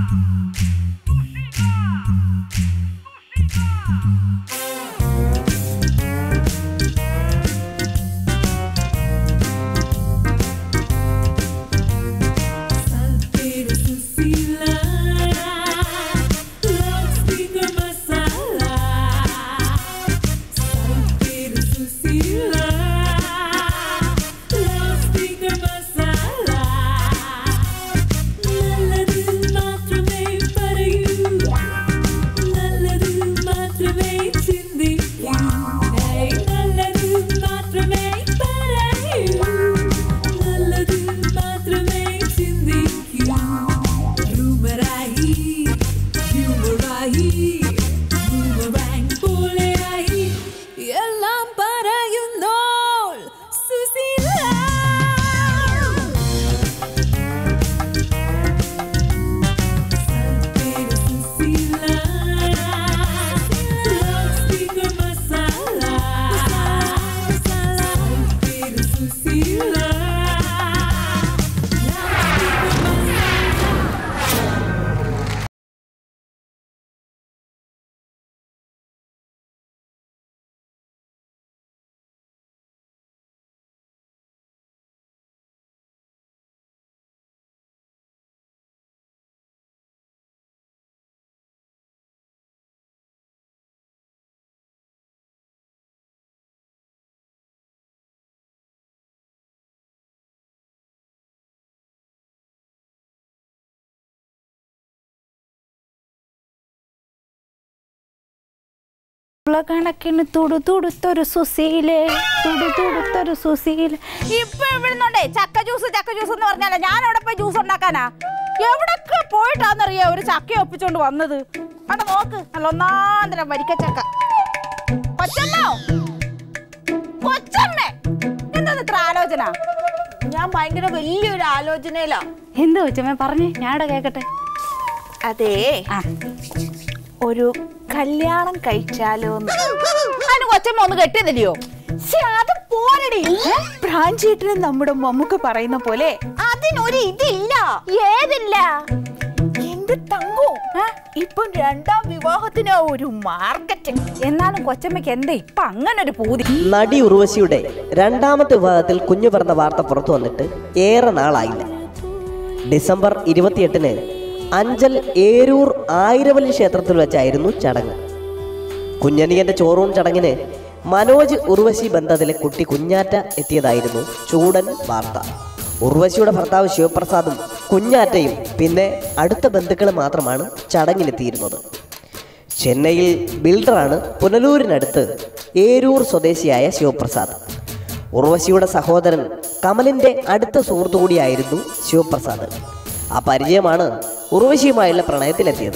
Saltero Susila, loudspeaker masala. Saltero Susila, loudspeaker masala. നല്ലത് മാത്രമേ പറയൂ നല്ലത് മാത്രമേ ചിന്തിക്കൂ ഏയ് നല്ലത് മാത്രമേ പറയൂ നല്ലത് മാത്രമേ ചിന്തിക്കൂ റൂമറായി ഹ്യൂമറായി ബൂമറാങ് പോലെയായി എല്ലാം പറയുന്നോൾ Susheela Saltero Susila, loudspeaker masala. Saltero Susila, loudspeaker കണക്കിന് തുടു തുടുത്തൊരു സുശീലേ തുടു തുടുത്തൊരു സുശീല ഇപ്പൊ ഇവിടുന്നുണ്ടേ ചക്ക ജ്യൂസ് ചക്ക ജ്യൂസ് എന്ന് പറഞ്ഞാലേ ഞാൻ അവിടെ പോയി ജ്യൂസ് ഉണ്ടാക്കാനാ എവിടൊക്കെ പോയിട്ടാന്നറിയാ ഒരു ചക്ക ഒപ്പിച്ചോണ്ട് വന്നത് അവിടെ നോക്ക് നല്ല ഒന്നാന്തരം വരിക്ക ചക്ക കൊച്ചമ്മോ കൊച്ചമ്മേ എന്താ ഇത്ര ആലോചന ഞാൻ ഭയങ്കര വലിയൊരു ആലോചനയിലാ എന്താ കൊച്ചമ്മേ പറഞ്ഞേ ഞാൻ ഇവിടെ കേക്കട്ടെ അതെ ആ ഒരു കല്യാണം കഴിച്ചാലോ അതിന് കൊച്ചമ്മ ഒന്ന് കെട്ടിയതല്ലയോ അത് പോരടി പ്രാഞ്ചേട്ടന് നമ്മുടെ മമ്മൂക്ക പറയുന്ന പോലെ അതിനൊരു ഇതില്ല ഏതില്ല എന്റെ തങ്കു ഇപ്പൊ രണ്ടാം വിവാഹത്തിന് ഒരു മാർക്കറ്റ് എന്നാലും കൊച്ചമ്മയ്ക്ക് എന്താ ഇപ്പൊ അങ്ങനെ ഒരു പൂതി നടി ഉർവശിയുടെ രണ്ടാമത്തെ വിഭാഗത്തിൽ കുഞ്ഞു പിറന്ന വാർത്ത പുറത്തു വന്നിട്ട് ഏറെ നാളായില്ല ഡിസംബർ ഇരുപത്തിയെട്ടിന് അഞ്ചൽ ഏരൂർ ആയിരവല്ലി ക്ഷേത്രത്തിൽ വെച്ചായിരുന്നു ചടങ്ങ് കുഞ്ഞനിയന്റെ ചോറൂൺ ചടങ്ങിന് മനോജ് ഉർവശി ബന്ധത്തിലെ കുട്ടി കുഞ്ഞാറ്റ എത്തിയതായിരുന്നു ചൂടൻ വാർത്ത ഉർവശിയുടെ ഭർത്താവ് ശിവപ്രസാദും കുഞ്ഞാറ്റയും പിന്നെ അടുത്ത ബന്ധുക്കൾ മാത്രമാണ് ചടങ്ങിനെത്തിയിരുന്നത് ചെന്നൈയിൽ ബിൽഡറാണ് പുനലൂരിനടുത്ത് ഏരൂർ സ്വദേശിയായ ശിവപ്രസാദ് ഉർവശിയുടെ സഹോദരൻ കമലിന്റെ അടുത്ത സുഹൃത്തു കൂടിയായിരുന്നു ശിവപ്രസാദ് ആ പരിചയമാണ് ഉർവശിയുമായുള്ള പ്രണയത്തിലെത്തിയത്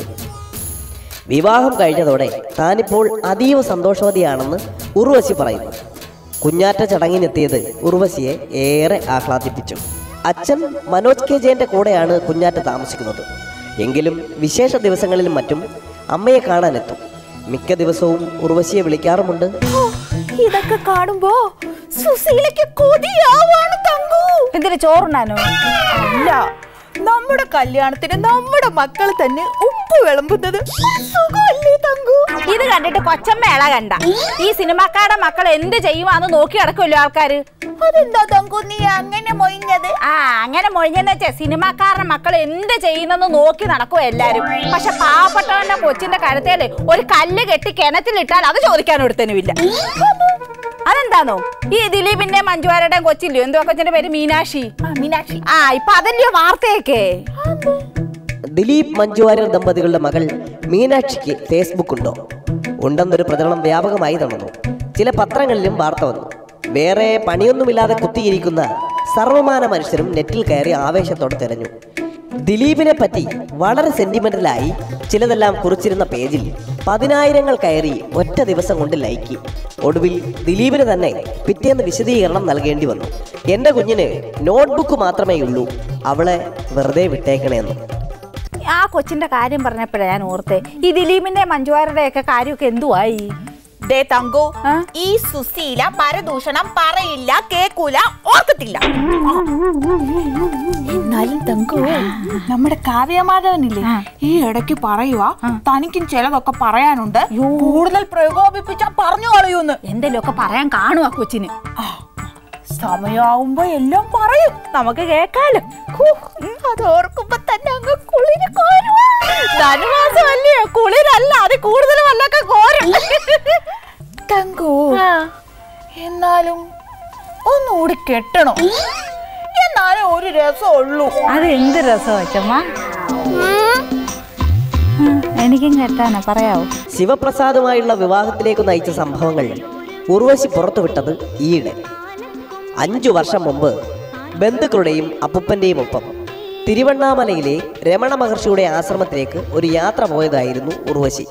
വിവാഹം കഴിഞ്ഞതോടെ താനിപ്പോൾ അതീവ സന്തോഷവതിയാണെന്ന് ഉർവശി പറയുന്നു കുഞ്ഞാറ്റ ചടങ്ങിനെത്തിയത് ഉർവശിയെ ഏറെ ആഹ്ലാദിപ്പിച്ചു അച്ഛൻ മനോജ് കെ ജയന്റെ കൂടെയാണ് കുഞ്ഞാറ്റ താമസിക്കുന്നത് എങ്കിലും വിശേഷ ദിവസങ്ങളിലും മറ്റും അമ്മയെ കാണാനെത്തും മിക്ക ദിവസവും ഉർവശിയെ വിളിക്കാറുമുണ്ട് ഇതൊക്കെ കാണുമ്പോ സുശീലയ്ക്ക് കൊതിയാവാണ് തങ്കു എന്തിനു ചോറുണ്ടാനോ അല്ല നമ്മുടെ കല്യാണത്തിന് നമ്മുടെ മക്കൾ തന്നെ ഉപ്പ് വിളമ്പുന്നത് സുഖമല്ലേ തങ്കു ഇത് കണ്ടിട്ട് കൊച്ചമ്മേള കണ്ട ഈ സിനിമാക്കാരുടെ മക്കൾ എന്ത് ചെയ്യുവാന്ന് നോക്കി നടക്കുമല്ലോ ആൾക്കാര് അതെന്താ തങ്കു നീ അങ്ങനെ മൊയിഞ്ഞത് ആ അങ്ങനെ മൊഴിഞ്ഞെന്ന് വെച്ചേ സിനിമാക്കാരുടെ മക്കൾ എന്ത് ചെയ്യുന്നെന്ന് നോക്കി നടക്കും എല്ലാരും പക്ഷെ പാവപ്പെട്ടവന്റെ കൊച്ചിന്റെ കഴുത്തേല് ഒരു കല്ല് കെട്ടി കിണറ്റിലിട്ടാൽ അത് ചോദിക്കാൻ ഒരുത്തനുമില്ല അതെന്താണോ ഈ ദിലീപിന്റെ മഞ്ജുവാരുടെയും കൊച്ചില്ലയോ എന്തോ കൊച്ചിന്റെ പേര് മീനാക്ഷി മീനാക്ഷി ആ ഇപ്പൊ അതല്ലയോ വാർത്തയൊക്കെ ദിലീപ് മഞ്ജു വാര്യർ ദമ്പതികളുടെ മകൾ മീനാക്ഷിക്ക് ഫേസ്ബുക്ക് ഉണ്ടോ ഉണ്ടെന്നൊരു പ്രചരണം വ്യാപകമായി നടന്നു ചില പത്രങ്ങളിലും വാർത്ത വന്നു വേറെ പണിയൊന്നുമില്ലാതെ കുത്തിയിരിക്കുന്ന സർവമാന മനുഷ്യരും നെറ്റിൽ കയറി ആവേശത്തോടെ തിരഞ്ഞു ദിലീപിനെ പറ്റി വളരെ സെന്റിമെന്റലായി ചിലതെല്ലാം കുറിച്ചിരുന്ന പേജിൽ പതിനായിരങ്ങൾ കയറി ഒറ്റ ദിവസം കൊണ്ട് ലൈക്ക് ഒടുവിൽ ദിലീപിന് തന്നെ പിറ്റേന്ന് വിശദീകരണം നൽകേണ്ടി വന്നു എൻ്റെ കുഞ്ഞിന് നോട്ട്ബുക്ക് മാത്രമേ ഉള്ളൂ അവളെ വെറുതെ വിട്ടേക്കണേന്ന് ആ കൊച്ചിന്റെ കാര്യം പറഞ്ഞപ്പോഴാണ് ഞാൻ ഓർത്തെ ഈ ദിലീപിന്റെ മഞ്ജുവാരുടെ ഒക്കെ കാര്യമൊക്കെ എന്തുവായി ദേ തങ്കു ആ? ഈ സുശീല പരദൂഷണം പറയില്ല കേക്കൂല ഓർക്കത്തില്ല എന്നാലും തങ്കു നമ്മുടെ കാവ്യമാധവനില്ലേ ഈ ഇടയ്ക്ക് പറയുക തനിക്കും ചിലതൊക്കെ പറയാനുണ്ട് കൂടുതൽ പ്രകോപിപ്പിച്ചാ പറഞ്ഞു കളയൂന്ന് എന്തെങ്കിലുമൊക്കെ പറയാൻ കാണുവാ കൊച്ചിന് സമയമാവുമ്പോ എല്ലാം പറയും നമുക്ക് കേക്കാലോ ഹൂ, അത് ഓർക്കുമ്പോ തന്നെ അങ്ങ് കുളിര് കോരുവാ. ധനുമാസമല്ലേ കുളിരല്ല അത് കൂടുതൽ വല്ലൊക്കെ കോരും തങ്കു എന്നാലും ഒന്നുകൂടി കെട്ടണോ എന്നാലും ഒരു രസമുള്ളൂ അത് എന്ത് രസം വെച്ചമ്മ എനിക്കും കേട്ടാനാ പറയാവോ ശിവപ്രസാദുമായുള്ള വിവാഹത്തിലേക്ക് നയിച്ച സംഭവങ്ങൾ ഉർവശി പുറത്തുവിട്ടത് ഈയിടെ അഞ്ചു വർഷം മുമ്പ് ബന്ധുക്കളുടെയും അപ്പൂപ്പൻ്റെയും ഒപ്പം തിരുവണ്ണാമലയിലെ രമണ മഹർഷിയുടെ ആശ്രമത്തിലേക്ക് ഒരു യാത്ര പോയതായിരുന്നു ഉർവശി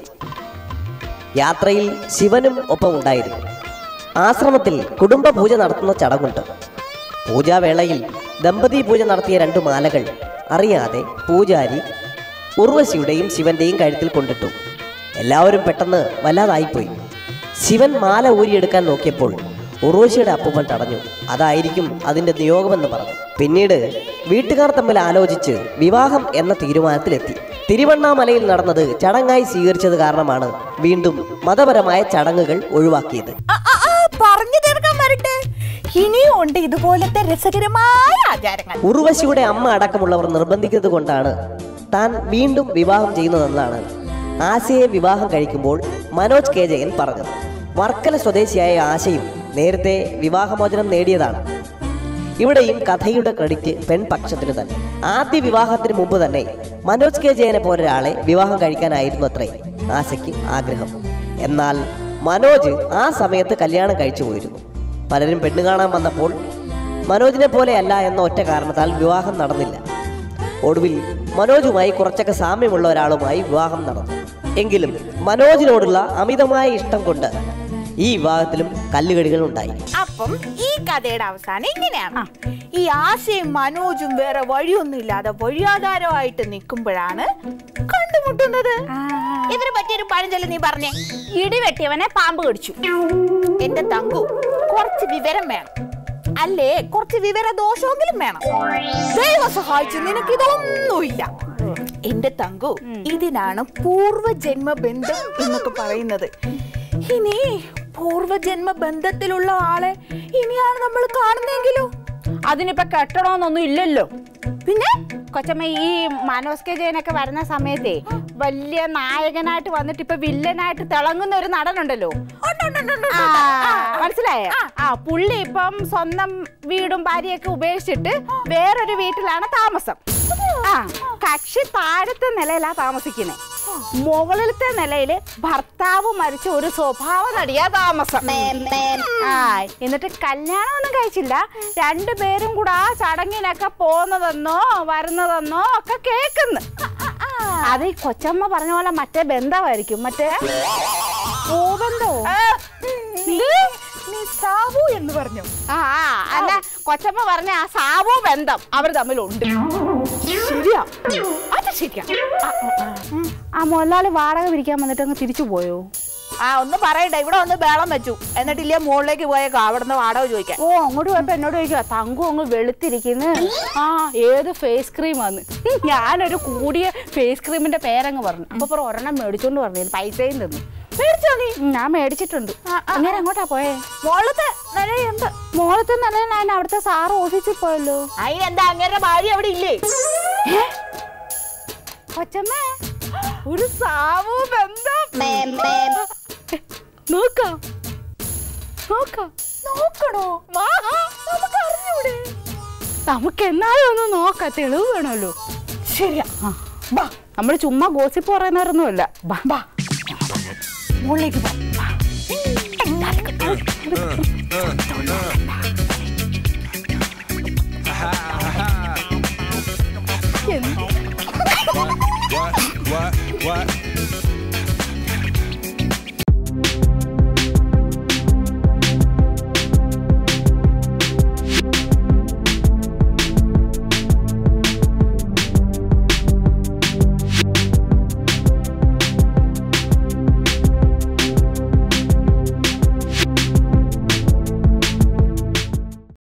യാത്രയിൽ ശിവനും ഒപ്പം ഉണ്ടായിരുന്നു ആശ്രമത്തിൽ കുടുംബ പൂജ നടത്തുന്ന ചടങ്ങുണ്ട് പൂജാവേളയിൽ ദമ്പതി പൂജ നടത്തിയ രണ്ടു മാലകൾ അറിയാതെ പൂജാരി ഉർവശിയുടെയും ശിവന്റെയും കഴുത്തിൽ കൊണ്ടിട്ടു എല്ലാവരും പെട്ടെന്ന് വല്ലാതായിപ്പോയി ശിവൻ മാല ഊരിയെടുക്കാൻ നോക്കിയപ്പോൾ ഉർവശിയുടെ അപ്പൂപ്പൻ തടഞ്ഞു അതായിരിക്കും അതിന്റെ നിയോഗമെന്ന് പറഞ്ഞു പിന്നീട് വീട്ടുകാർ തമ്മിൽ ആലോചിച്ച് വിവാഹം എന്ന തീരുമാനത്തിലെത്തി തിരുവണ്ണാമലയിൽ നടന്നത് ചടങ്ങായി സ്വീകരിച്ചത് കാരണമാണ് വീണ്ടും മതപരമായ ചടങ്ങുകൾ ഒഴിവാക്കിയത് ആ, ആ, ആ, പറഞ്ഞു തീർക്കാൻ വരട്ടെ ഇനിയും ഉണ്ട് ഇതുപോലത്തെ രസകരമായ ആചാരങ്ങൾ ഉർവശിയുടെ അമ്മ അടക്കമുള്ളവർ നിർബന്ധിക്കുന്നത് കൊണ്ടാണ് താൻ വീണ്ടും വിവാഹം ചെയ്യുന്നതെന്നാണ് ആശയെ വിവാഹം കഴിക്കുമ്പോൾ മനോജ് കെ ജയൻ പറഞ്ഞത് വർക്കല സ്വദേശിയായ ആശയും നേരത്തെ വിവാഹമോചനം നേടിയതാണ് ഇവിടെയും കഥയുടെ ക്രെഡിറ്റ് പെൺപക്ഷത്തിന് തന്നെ ആദ്യ വിവാഹത്തിന് മുമ്പ് തന്നെ മനോജ് കെ ജയനെ പോലെ ഒരാളെ വിവാഹം കഴിക്കാനായിരുന്നു അത്രേ ആശയ്ക്ക് ആഗ്രഹം എന്നാൽ മനോജ് ആ സമയത്ത് കല്യാണം കഴിച്ചു പോയിരുന്നു പലരും പെണ്ണ് കാണാൻ വന്നപ്പോൾ മനോജിനെ പോലെയല്ല എന്ന ഒറ്റ കാരണത്താൽ വിവാഹം നടന്നില്ല ഒടുവിൽ മനോജുമായി കുറച്ചൊക്കെ സാമ്യമുള്ള ഒരാളുമായി വിവാഹം നടന്നു എങ്കിലും മനോജിനോടുള്ള അമിതമായ ഇഷ്ടം കൊണ്ട് ഈ വിവാഹത്തിലും കല്ലുകടികൾ ഉണ്ടായി അപ്പം ഈ കഥയുടെ അവസാനം ഇങ്ങനെയാണ് ഈ ആശയും മനോജും വേറെ വഴിയൊന്നും ഇല്ലാതെ വഴിയാധാരമായിട്ട് നിൽക്കുമ്പോഴാണ് കണ്ടുമുട്ടുന്നത് ഇവര് പറ്റിയൊരു പഴഞ്ചൊല്ല് നീ പറഞ്ഞേ ഇടി വെട്ടിയവനെ പാമ്പ് കടിച്ചു എന്റെ തങ്കു കുറച്ച് വിവരം വേണം അല്ലേ കുറച്ച് വിവര ദോഷമെങ്കിലും വേണം ദൈവം സഹായിച്ചു നിനക്ക് ഇതൊന്നുമില്ല എന്റെ തങ്കു ഇതിനാണ് പൂർവജന്മ ബന്ധം എന്നൊക്കെ പറയുന്നത് ഇനി പൂർവജന്മ ബന്ധത്തിലുള്ള ആളെ ഇനിയാണ് നമ്മൾ കാണുന്നെങ്കിലോ അതിനിപ്പോ കെട്ടണമെന്നൊന്നും ഇല്ലല്ലോ പിന്നെ കൊച്ചമ്മ ഈ മനോജ് കെ ജയനൊക്കെ വരുന്ന സമയത്തെ വലിയ നായകനായിട്ട് വന്നിട്ട് ഇപ്പൊ വില്ലനായിട്ട് തിളങ്ങുന്ന ഒരു നടനുണ്ടല്ലോ ആ, മനസ്സിലായോ ആ പുള്ളി ഇപ്പം സ്വന്തം വീടും ഭാര്യയൊക്കെ ഉപേക്ഷിച്ചിട്ട് വേറൊരു വീട്ടിലാണ് താമസം ആ കക്ഷി താഴത്തെ നിലയിലാ താമസിക്കുന്നത് മുകളിലത്തെ നിലയില് ഭർത്താവ് മരിച്ച ഒരു സ്വഭാവ നടിയാ താമസം ആ എന്നിട്ട് കല്യാണം ഒന്നും കഴിച്ചില്ല രണ്ടുപേരും കൂടെ ആ ചടങ്ങിനൊക്കെ പോന്നതെന്നോ വരുന്നതെന്നോ ഒക്കെ കേക്കുന്നു അത് ഈ കൊച്ചമ്മ പറഞ്ഞ പോലെ മറ്റേ ബന്ധമായിരിക്കും മറ്റേ ഭൂബന്ധോ നീ സാവു എന്ന് പറഞ്ഞു ആ ആ, അല്ല കൊച്ചമ്മ പറഞ്ഞ ആ സാവു ബന്ധം അവർ തമ്മിലുണ്ട് ശരിയാ അത് ശരിയാ ആ, ആ, ആ. ആ മുതലാളി വാടക പിരിക്കാൻ വന്നിട്ട് അങ്ങ് തിരിച്ചു പോയോ ആ ഒന്ന് പറയട്ടെ ഇവിടെ ഒന്ന് ബേളം വെച്ചു എന്നിട്ടില്ലേ മുകളിലേക്ക് പോയേക്കോ അവിടുന്ന് വാടക ചോദിക്കാൻ ഓ അങ്ങോട്ട് പോയപ്പോ എന്നോട് ചോദിക്കുക തങ്കു അങ്ങ് വെളുത്തിരിക്കുന്നു ആ ഏത് ഫേസ് ക്രീം ആണ് ഞാനൊരു കൂടിയ ഫേസ് ക്രീമിന്റെ പേരങ്ങ് പറഞ്ഞു അപ്പൊ പറ ഒരെണ്ണം മേടിച്ചോണ്ട് പറഞ്ഞു പൈസയും തന്നു മേടിച്ചോ നീ ഞാൻ മേടിച്ചിട്ടുണ്ട് അങ്ങനെ അങ്ങോട്ടാ പോയേ മോളത്തെ നിലയുണ്ട് മോളത്തെ നല്ല ഞാൻ അവിടുത്തെ സാറ് ഓഫീസിൽ പോയല്ലോ അതിനെന്താ അങ്ങനെ ഭാര്യ അവിടെ ഇല്ലേ കൊച്ചമ്മ ഒരു സാവു ബന്ധം നോക്കാം നോക്കാം നോക്കണോ വാ നമുക്ക് അറിഞ്ഞൂടെ നമുക്ക് എന്നാലും ഒന്ന് നോക്കാം തെളിവ് വേണമല്ലോ ശരിയാ ബാ നമ്മൾ ചുമ്മാ ഗോസിപ്പ് പറയുന്നവരൊന്നുമല്ല ബാ ബാ മുകളിലേക്ക് പോ What? What?